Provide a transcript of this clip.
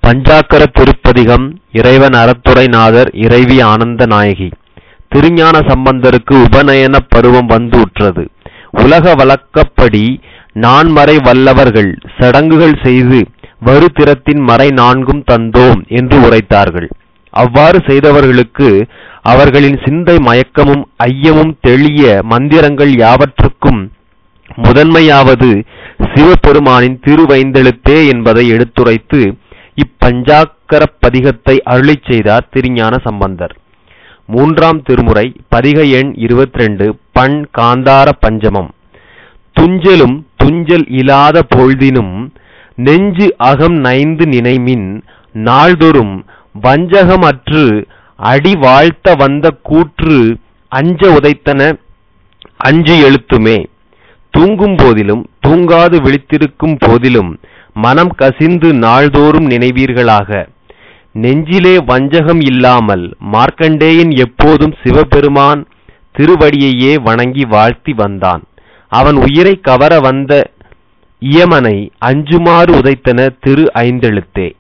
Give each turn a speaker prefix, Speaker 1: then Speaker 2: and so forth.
Speaker 1: பஞ்சாக்கர திருப்பதிகம் இறைவன் அறத்துரை நாதர் இறைவி ஆனந்த நாயகி திருஞான சம்பந்தருக்கு உபநயனப் பருவம் வந்து உற்றது உலக வழக்கப்படி நான்மறை வல்லவர்கள் சடங்குகள் செய்து வருதிறத்தின் மறை நான்கும் தந்தோம் என்று உரைத்தார்கள் அவ்வாறு செய்தவர்களுக்கு அவர்களின் சிந்தை மயக்கமும் ஐயமும் தெளிய மந்திரங்கள் யாவற்றுக்கும் முதன்மையாவது சிவபெருமானின் திருவைந்தெழுத்தே என்பதை எடுத்துரைத்து இப்பஞ்சாக்கரப் பதிகத்தை அருளிச் செய்தார் திருஞான சம்பந்தர் மூன்றாம் திருமுறை பதிக எண் இருபத்திரண்டு பண் காந்தார பஞ்சமம் துஞ்சலும் துஞ்சல் இலாத பொழுதினும் நெஞ்சு அகம் நைந்து நினைமின் நாள்தொறும் வஞ்சகமற்று அடி வாழ்த்த வந்த கூற்று அஞ்ச உதைத்தன அஞ்சு எழுத்துமே தூங்கும் போதிலும் தூங்காது விழித்திருக்கும் போதிலும் மனம் கசிந்து நாள்தோறும் நினைவீர்களாக நெஞ்சிலே வஞ்சகம் இல்லாமல் மார்க்கண்டேயன் எப்போதும் சிவபெருமான் திருவடியையே வணங்கி வாழ்த்தி வந்தான் அவன் உயிரை கவர வந்த இயமனை அஞ்சுமாறு உதைத்தன திரு ஐந்தெழுத்தே